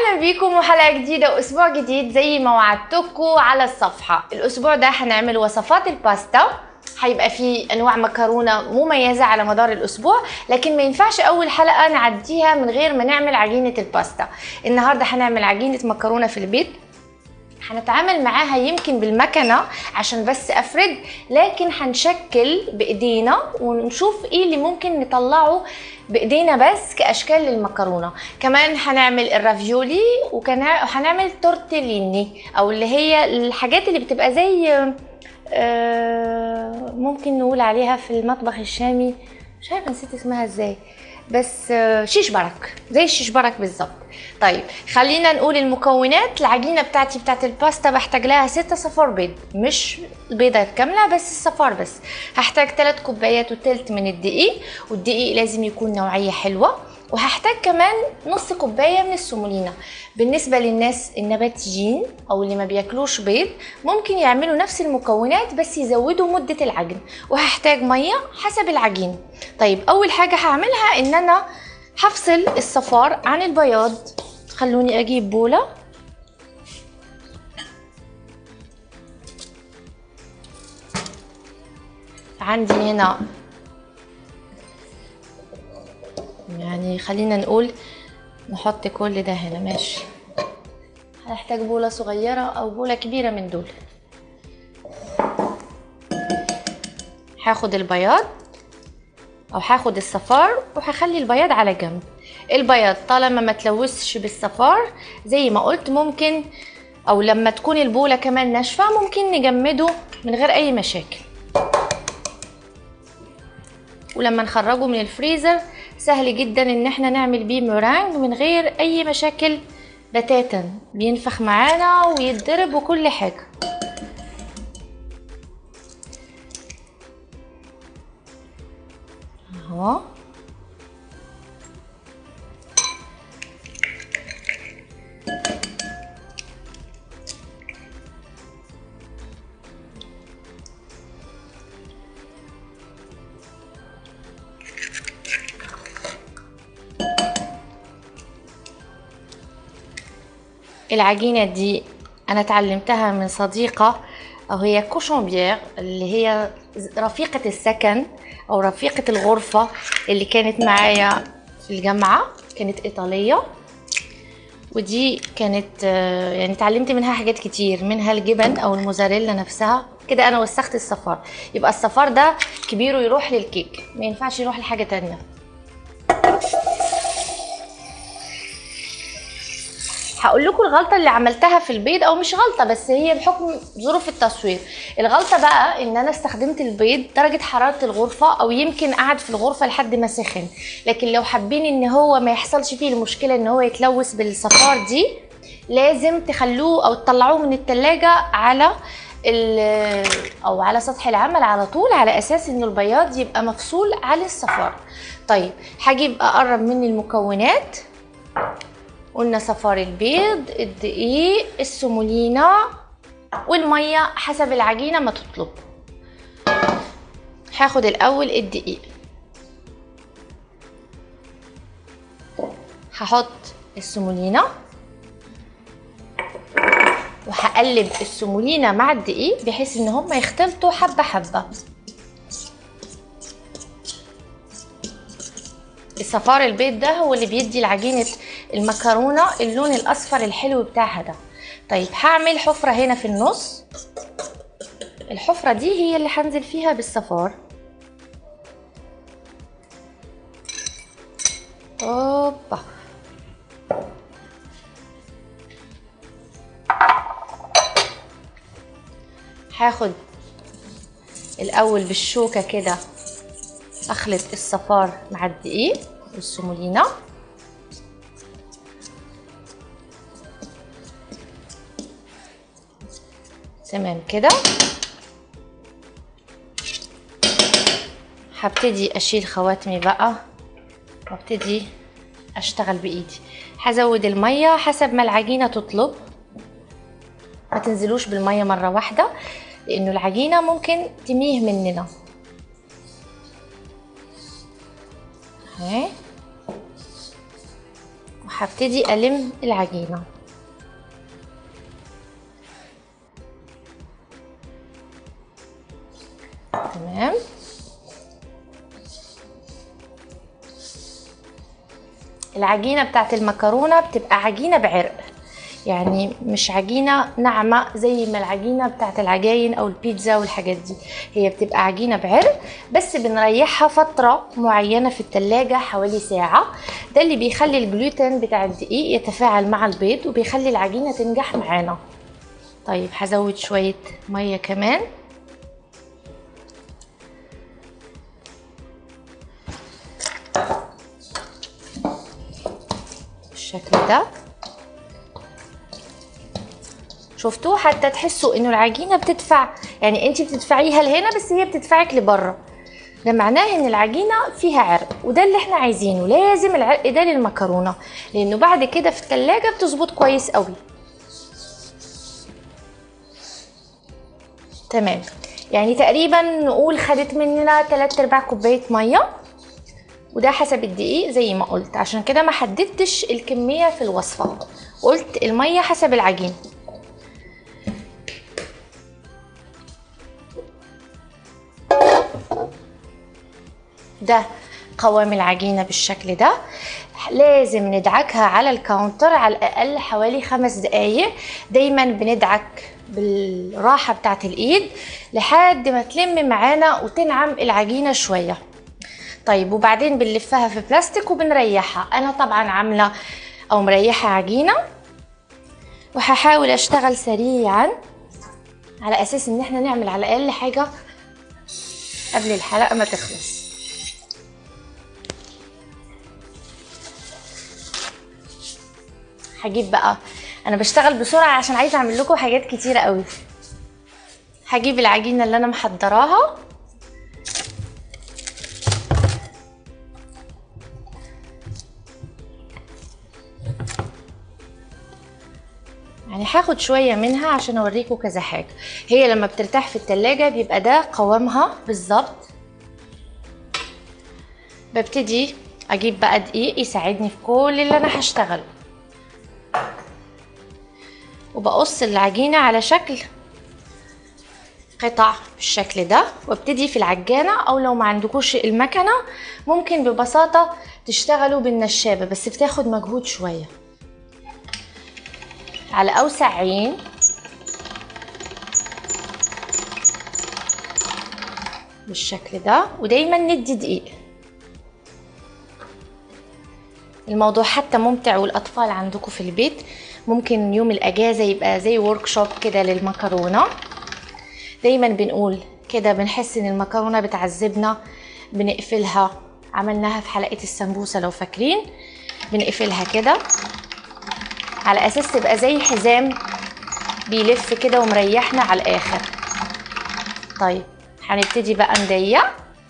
اهلا بيكم وحلقه جديده واسبوع جديد زي ما وعدتكم على الصفحه الاسبوع ده هنعمل وصفات الباستا هيبقى فيه انواع مكرونه مميزه على مدار الاسبوع لكن ما ينفعش اول حلقه نعديها من غير ما نعمل عجينه الباستا النهارده هنعمل عجينه مكرونه في البيت هنتعامل معاها يمكن بالمكنه عشان بس افرد لكن هنشكل بايدينا ونشوف ايه اللي ممكن نطلعه بايدينا بس كاشكال للمكرونه كمان هنعمل الرافيولي وهنعمل تورتيليني او اللي هي الحاجات اللي بتبقى زي آه، ممكن نقول عليها في المطبخ الشامي مش عارفه نسيت اسمها ازاي بس آه، شيش برك زي الشيش برك بالظبط طيب خلينا نقول المكونات العجينه بتاعتي بتاعت الباستا بحتاج لها ستة صفار بيض مش البيضه كامله بس الصفار بس هحتاج 3 كوبايات وتلت من الدقيق والدقيق لازم يكون نوعيه حلوه وهحتاج كمان نص كوبايه من السمولينا بالنسبه للناس النباتيين او اللي ما بياكلوش بيض ممكن يعملوا نفس المكونات بس يزودوا مده العجن وهحتاج ميه حسب العجين طيب اول حاجه هعملها ان انا هفصل الصفار عن البياض خلوني اجيب بوله عندي هنا يعني خلينا نقول نحط كل ده هنا ماشي هنحتاج بولة صغيرة أو بولة كبيرة من دول هاخد البياض أو هاخد الصفار وهخلي البياض على جنب البياض طالما ما تلوثش بالصفار زي ما قلت ممكن أو لما تكون البولة كمان ناشفة ممكن نجمده من غير أي مشاكل ولما نخرجه من الفريزر سهل جدا ان احنا نعمل بيه مورانج من غير اي مشاكل بتاتا بينفخ معانا ويتضرب وكل حاجه اهو العجينة دي أنا اتعلمتها من صديقة أو هي كوشومبير اللي هي رفيقة السكن أو رفيقة الغرفة اللي كانت معايا في الجامعة كانت إيطالية ودي كانت يعني اتعلمت منها حاجات كتير منها الجبن أو الموزاريلا نفسها كده أنا وسخت الصفار يبقى الصفار ده كبيره يروح للكيك ما ينفعش يروح لحاجة تانية هقول لكم الغلطه اللي عملتها في البيض او مش غلطه بس هي بحكم ظروف التصوير الغلطه بقى ان انا استخدمت البيض درجه حراره الغرفه او يمكن قعد في الغرفه لحد ما سخن لكن لو حابين ان هو ما يحصلش فيه المشكله ان هو يتلوث بالصفار دي لازم تخلوه او تطلعوه من التلاجة على او على سطح العمل على طول على اساس ان البياض يبقى مفصول عن الصفار طيب هجيب اقرب من المكونات قلنا صفار البيض الدقيق السمولينا والميه حسب العجينه ما تطلب هاخد الاول الدقيق هحط السمولينا وهقلب السمولينا مع الدقيق بحيث ان هما يختلطوا حبه حبه الصفار البيض ده هو اللي بيدي لعجينه المكرونه اللون الاصفر الحلو بتاعها ده طيب هعمل حفره هنا في النص الحفره دي هي اللي هنزل فيها بالصفار اوبا هاخد الاول بالشوكه كده اخلط الصفار مع الدقيق والسمولينا تمام كده هبتدي اشيل خواتمي بقى وابتدي اشتغل بايدي هزود الميه حسب ما العجينه تطلب ما تنزلوش بالميه مره واحده لانه العجينه ممكن تميه مننا اهي هبتدي الم العجينه تمام العجينه بتاعت المكرونه بتبقى عجينه بعرق يعني مش عجينه ناعمه زي ما العجينه بتاعت العجاين او البيتزا والحاجات دي هي بتبقى عجينه بعرق بس بنريحها فتره معينه في التلاجة حوالي ساعه ده اللي بيخلي الجلوتين بتاع الدقيق يتفاعل مع البيض وبيخلي العجينه تنجح معانا طيب هزود شويه ميه كمان بالشكل ده شفتوه حتى تحسوا انه العجينه بتدفع يعني انت بتدفعيها لهنا بس هي بتدفعك لبره ده معناه ان العجينه فيها عرق وده اللي احنا عايزينه لازم العرق ده للمكرونه لانه بعد كده في التلاجة بتظبط كويس قوي تمام يعني تقريبا نقول خدت مننا 3 ارباع كوبايه ميه وده حسب الدقيق زي ما قلت عشان كده ما حددتش الكميه في الوصفه قلت الميه حسب العجين ده قوام العجينه بالشكل ده لازم ندعكها على الكاونتر على الاقل حوالي خمس دقايق دايما بندعك بالراحه بتاعت الايد لحد ما تلم معانا وتنعم العجينه شويه طيب وبعدين بنلفها في بلاستيك وبنريحها انا طبعا عامله او مريحه عجينه وهحاول اشتغل سريعا على اساس ان احنا نعمل على الاقل حاجه قبل الحلقه ما تخلص هجيب بقى انا بشتغل بسرعه عشان عايزه اعمل لكم حاجات كتيره قوي هجيب العجينه اللي انا محضراها يعني هاخد شويه منها عشان اوريكم كذا حاجه هي لما بترتاح في التلاجة بيبقى ده قوامها بالظبط ببتدي اجيب بقى دقيق يساعدني في كل اللي انا هشتغله وبقص العجينة على شكل قطع بالشكل ده وابتدي في العجانة او لو ما عندكوش المكنة ممكن ببساطة تشتغلوا بالنشابة بس بتاخد مجهود شوية على اوسع عين بالشكل ده ودايما ندي دقيق الموضوع حتى ممتع والاطفال عندكم في البيت ممكن يوم الاجازه يبقى زي ورك شوب كده للمكرونه دايما بنقول كده بنحس ان المكرونه بتعذبنا بنقفلها عملناها في حلقه السمبوسه لو فاكرين بنقفلها كده على اساس تبقى زي حزام بيلف كده ومريحنا على الاخر طيب هنبتدي بقى نضيق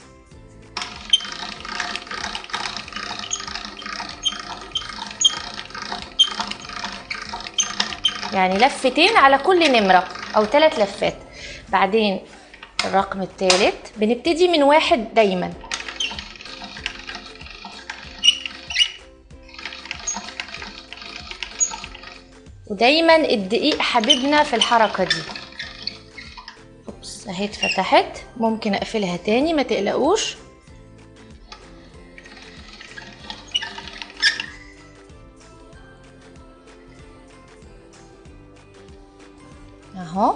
يعني لفتين على كل نمرة أو ثلاث لفات بعدين الرقم الثالث بنبتدي من واحد دايما ودايما الدقيق حبيبنا في الحركة دي اوبس اهي اتفتحت ممكن اقفلها تاني ما تقلقوش اهو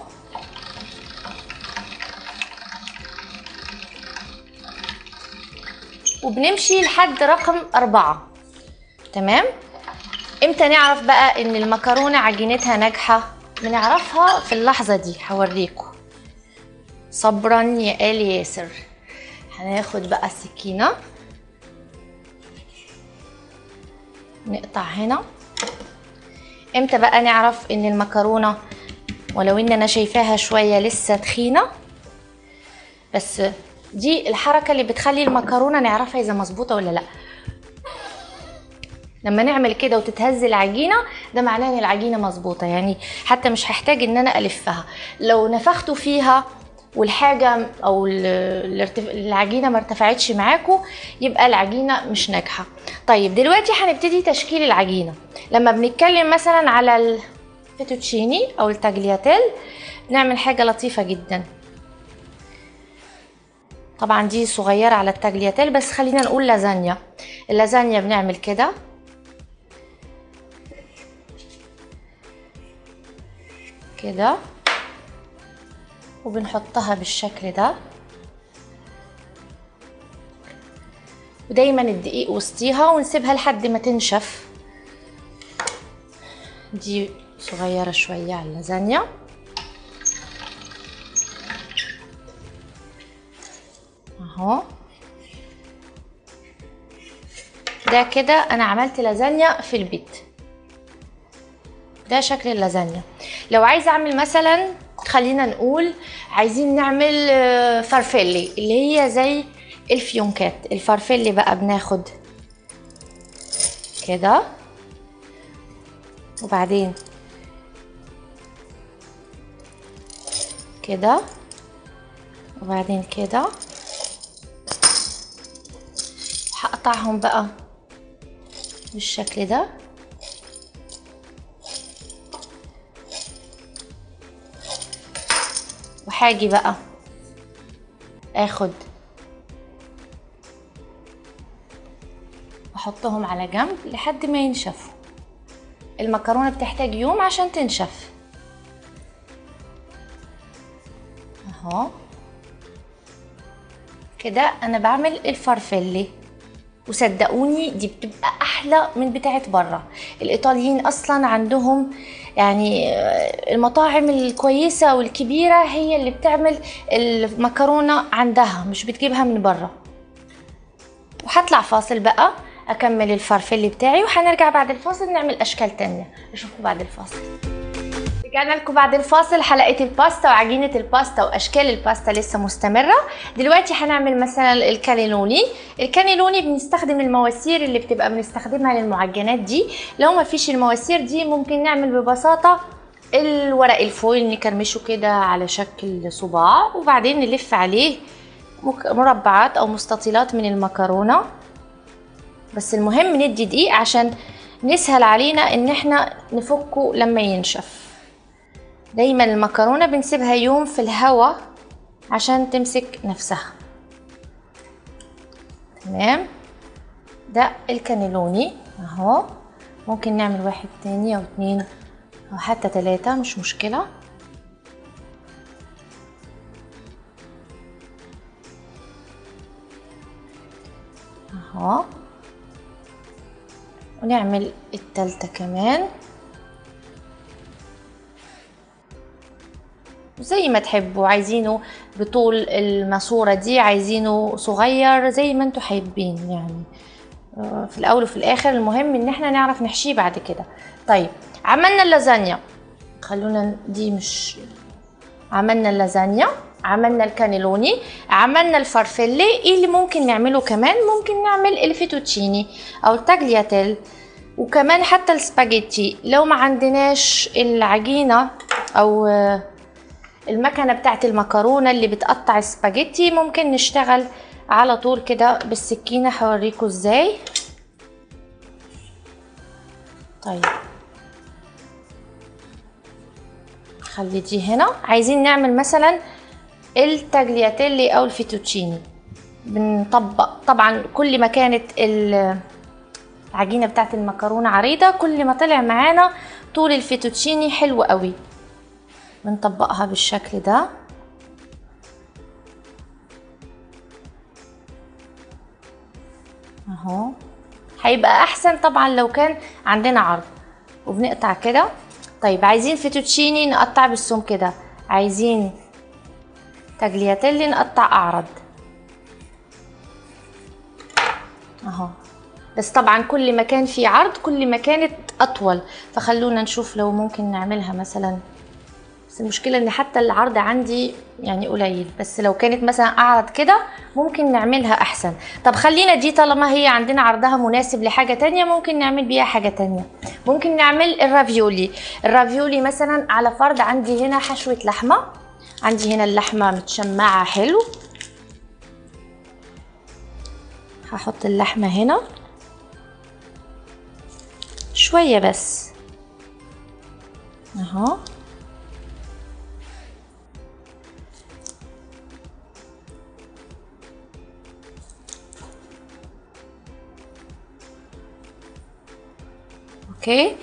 وبنمشي لحد رقم أربعة تمام امتى نعرف بقى ان المكرونة عجينتها ناجحة بنعرفها في اللحظة دي هوريكم صبرا يا آل ياسر هناخد بقى السكينة نقطع هنا امتى بقى نعرف ان المكرونة ولو ان انا شايفاها شوية لسه تخينة بس دي الحركة اللي بتخلي المكرونة نعرفها اذا مظبوطة ولا لا لما نعمل كده وتتهز العجينه ده معناه ان العجينه مظبوطه يعني حتى مش هحتاج ان انا الفها لو نفخته فيها والحاجه او العجينه ما ارتفعتش معاكم يبقى العجينه مش ناجحه طيب دلوقتي هنبتدي تشكيل العجينه لما بنتكلم مثلا على الفيتوتشيني او التاجلياتيل نعمل حاجه لطيفه جدا طبعا دي صغيره على التاجلياتيل بس خلينا نقول لازانيا اللازانيا بنعمل كده كده وبنحطها بالشكل ده ودايما الدقيق وسطيها ونسيبها لحد ما تنشف دي صغيرة شوية على اللازانيا اهو ده كده انا عملت لازانيا في البيت ده شكل اللازانيا لو عايزه اعمل مثلا خلينا نقول عايزين نعمل فرفلي اللي هي زي الفيونكات الفرفلي بقى بناخد كده وبعدين كده وبعدين كده هقطعهم بقى بالشكل ده وهاجي بقى اخد واحطهم على جنب لحد ما ينشفوا المكرونه بتحتاج يوم عشان تنشف اهو كده انا بعمل الفرفلي وصدقوني دي بتبقى احلى من بتاعه بره الايطاليين اصلا عندهم يعني المطاعم الكويسه والكبيره هي اللي بتعمل المكرونه عندها مش بتجيبها من بره وهطلع فاصل بقى اكمل الفرفلي بتاعي وهنرجع بعد الفاصل نعمل اشكال تانية اشوفكم بعد الفاصل رجعنا لكم بعد الفاصل حلقه الباستا وعجينه الباستا واشكال الباستا لسه مستمره دلوقتي هنعمل مثلا الكانيلوني الكانيلوني بنستخدم المواسير اللي بتبقى بنستخدمها للمعجنات دي لو ما فيش المواسير دي ممكن نعمل ببساطه الورق الفويل نكرمشه كده على شكل صباع وبعدين نلف عليه مربعات او مستطيلات من المكرونه بس المهم ندي دقيق عشان نسهل علينا ان احنا نفكه لما ينشف دايما المكرونه بنسيبها يوم في الهواء عشان تمسك نفسها تمام ده الكانيلوني اهو ممكن نعمل واحد تاني او اتنين او حتى تلاتة مش مشكلة اهو ونعمل التالتة كمان زي ما تحبوا عايزينه بطول الماسورة دي عايزينه صغير زي ما انتوا حابين يعني في الاول وفي الاخر المهم ان احنا نعرف نحشيه بعد كده طيب عملنا اللازانيا خلونا دي مش عملنا اللازانيا عملنا الكانيلوني عملنا الفرفلي ايه اللي ممكن نعمله كمان ممكن نعمل الفيتوتشيني او التاجلياتيل وكمان حتى السباجيتي لو ما عندناش العجينه او المكنه بتاعت المكرونه اللي بتقطع السباجيتي ممكن نشتغل على طول كده بالسكينه هوريكم ازاي طيب خلي دي هنا عايزين نعمل مثلا التاجلياتيلي او الفيتوتشيني بنطبق طبعا كل ما كانت العجينه بتاعت المكرونه عريضه كل ما طلع معانا طول الفيتوتشيني حلو قوي بنطبقها بالشكل ده اهو هيبقى احسن طبعا لو كان عندنا عرض وبنقطع كده طيب عايزين فيتوتشيني نقطع بالسوم كده عايزين تاجلياتيلي نقطع اعرض اهو بس طبعا كل ما كان في عرض كل ما كانت اطول فخلونا نشوف لو ممكن نعملها مثلا بس المشكله ان حتى العرض عندي يعني قليل بس لو كانت مثلا اعرض كده ممكن نعملها احسن طب خلينا دي طالما هي عندنا عرضها مناسب لحاجه تانية ممكن نعمل بيها حاجه تانية ممكن نعمل الرافيولي الرافيولي مثلا على فرض عندي هنا حشوه لحمه عندي هنا اللحمة متشمعة حلو هحط اللحمة هنا شوية بس اهو اوكي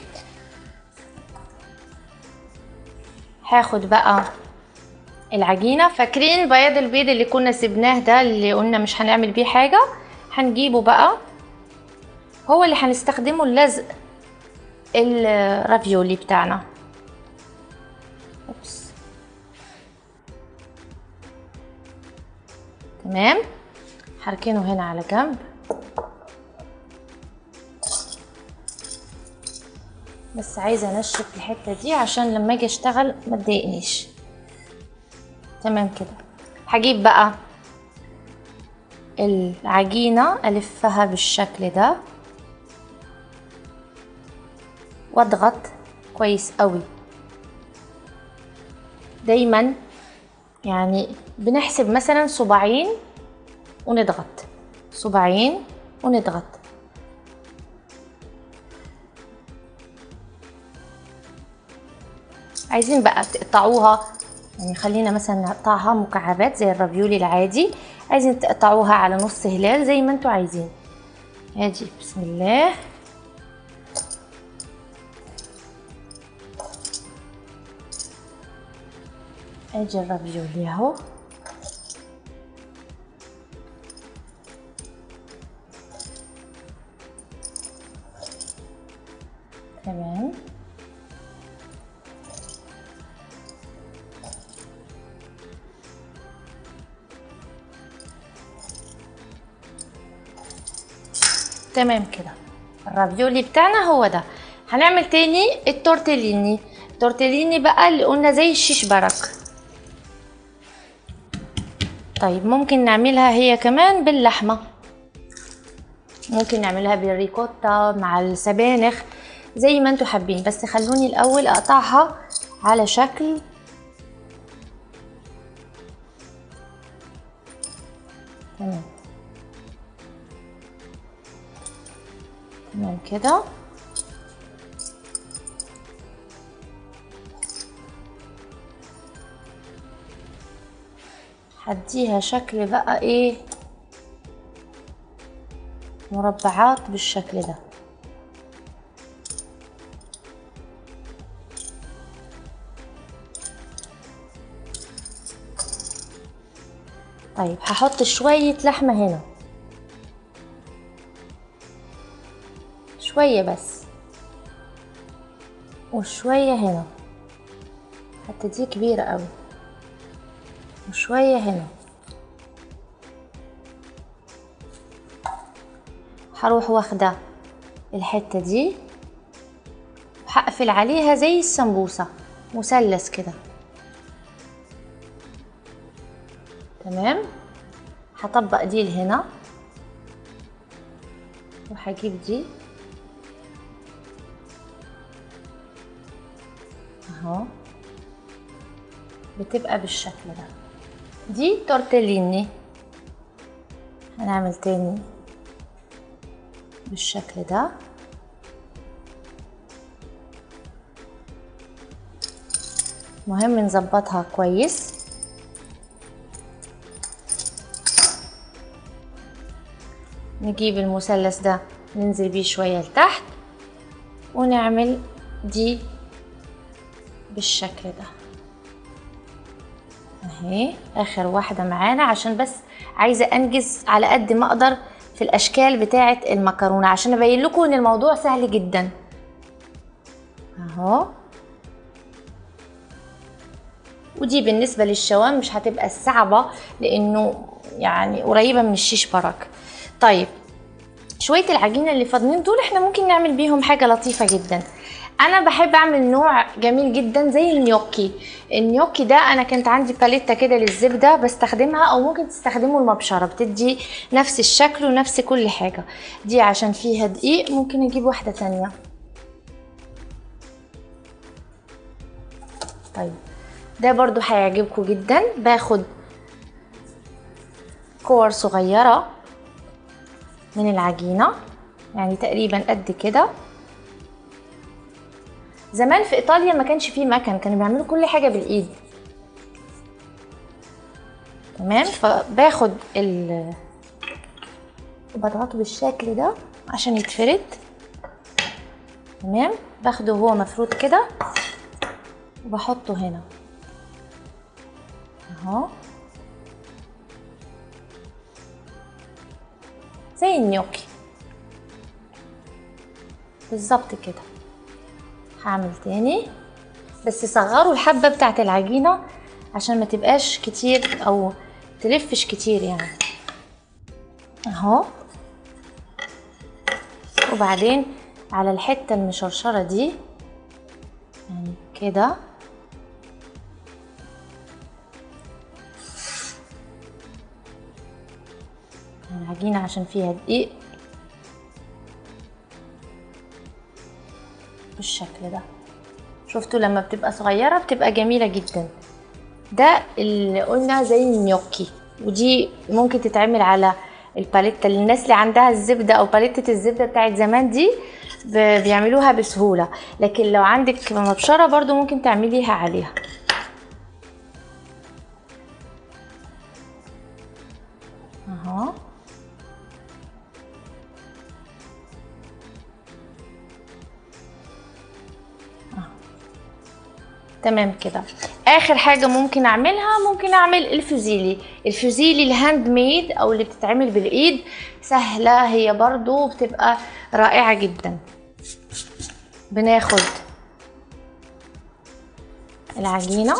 هاخد بقى العجينه فاكرين بياض البيض اللي كنا سبناه ده اللي قلنا مش هنعمل بيه حاجه هنجيبه بقى هو اللي هنستخدمه للزق الرافيولي بتاعنا أوبس. تمام هركنه هنا على جنب بس عايزه انشف الحته دي عشان لما اجي اشتغل ما تضايقنيش تمام كده هجيب بقى العجينه الفها بالشكل ده واضغط كويس قوي دايما يعني بنحسب مثلا صباعين ونضغط صباعين ونضغط عايزين بقى تقطعوها يعني خلينا مثلا نقطعها مكعبات زي الرافيولي العادي عايزين تقطعوها على نص هلال زي ما انتوا عايزين ادي بسم الله ادي الرافيولي اهو تمام تمام كده الرافيولي بتاعنا هو ده هنعمل تاني التورتيليني التورتيليني بقى اللي قلنا زي الشيش برك طيب ممكن نعملها هي كمان باللحمة ممكن نعملها بالريكوتا مع السبانخ زي ما انتوا حابين بس خلوني الاول اقطعها على شكل تمام تمام كده هديها شكل بقى ايه مربعات بالشكل ده طيب هحط شوية لحمة هنا شوية بس وشوية هنا حتى دي كبيرة قوي وشوية هنا هروح واخدة الحتة دي وهقفل عليها زي السمبوسة مثلث كده تمام هطبق دي لهنا وهجيب دي اهو بتبقى بالشكل ده دي تورتيليني هنعمل تاني بالشكل ده مهم نظبطها كويس نجيب المثلث ده ننزل بيه شوية لتحت ونعمل دي بالشكل ده اهي اخر واحدة معانا عشان بس عايزة انجز على قد ما اقدر في الاشكال بتاعة المكرونة عشان ابين لكم ان الموضوع سهل جدا اهو ودي بالنسبة للشوام مش هتبقى صعبة لانه يعني قريبة من الشيش برك طيب شوية العجينة اللي فاضلين دول احنا ممكن نعمل بيهم حاجة لطيفة جدا انا بحب اعمل نوع جميل جدا زي النيوكي النيوكي ده انا كانت عندي باليتا كده للزبده بستخدمها او ممكن تستخدموا المبشره بتدي نفس الشكل ونفس كل حاجه دي عشان فيها دقيق ممكن اجيب واحده تانية طيب ده برضو هيعجبكم جدا باخد كور صغيرة من العجينة يعني تقريبا قد كده زمان في ايطاليا ما كانش فيه مكن كانوا بيعملوا كل حاجة بالايد تمام فباخد ال وبضغطه بالشكل ده عشان يتفرد تمام باخده وهو مفرود كده وبحطه هنا اهو زي النيوكي بالظبط كده هعمل تاني بس صغروا الحبة بتاعت العجينة عشان ما تبقاش كتير او تلفش كتير يعني اهو وبعدين على الحتة المشرشرة دي يعني كده العجينة عشان فيها دقيق بالشكل ده شفتوا لما بتبقى صغيرة بتبقى جميلة جدا ده اللي قلنا زي النيوكي ودي ممكن تتعمل على الباليتة للناس اللي عندها الزبدة أو باليتة الزبدة بتاعت زمان دي ب- بيعملوها بسهولة لكن لو عندك مبشرة برضو ممكن تعمليها عليها اهو تمام كده اخر حاجه ممكن اعملها ممكن اعمل الفوزيلي الفوزيلي الهاند ميد او اللي بتتعمل بالايد سهله هي برضو بتبقى رائعه جدا بناخد العجينه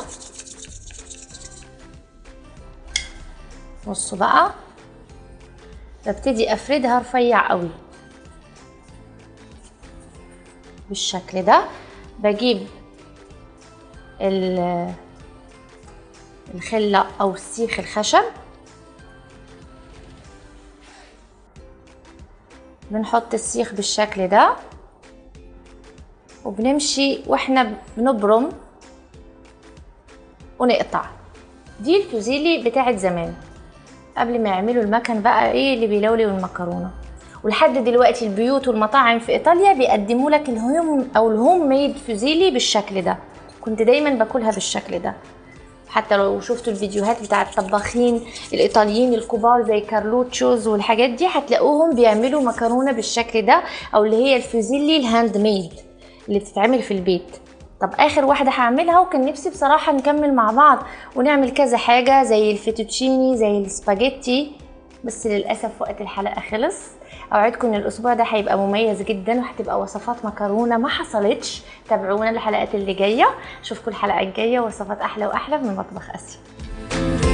بصوا بقى ببتدي افردها رفيع قوي بالشكل ده بجيب ال- الخلة أو السيخ الخشب بنحط السيخ بالشكل ده وبنمشي واحنا بنبرم ونقطع دي الفوزيلي بتاعت زمان قبل ما يعملوا المكن بقى ايه اللي بيلولوا المكرونه ولحد دلوقتي البيوت والمطاعم في ايطاليا بيقدموا لك الهوم او الهوم ميد فوزيلي بالشكل ده كنت دايما باكلها بالشكل ده حتى لو شفتوا الفيديوهات بتاع الطباخين الايطاليين الكبار زي كارلوتشوز والحاجات دي هتلاقوهم بيعملوا مكرونه بالشكل ده او اللي هي الفوزيلي الهاند ميد اللي بتتعمل في البيت طب اخر واحده هعملها وكان نفسي بصراحه نكمل مع بعض ونعمل كذا حاجه زي الفيتوتشيني زي السباجيتي بس للاسف وقت الحلقه خلص اوعدكم ان الاسبوع ده هيبقى مميز جدا وهتبقى وصفات مكرونه ما حصلتش تابعونا الحلقات اللي جايه اشوفكم الحلقه الجايه وصفات احلى واحلى من مطبخ اسيا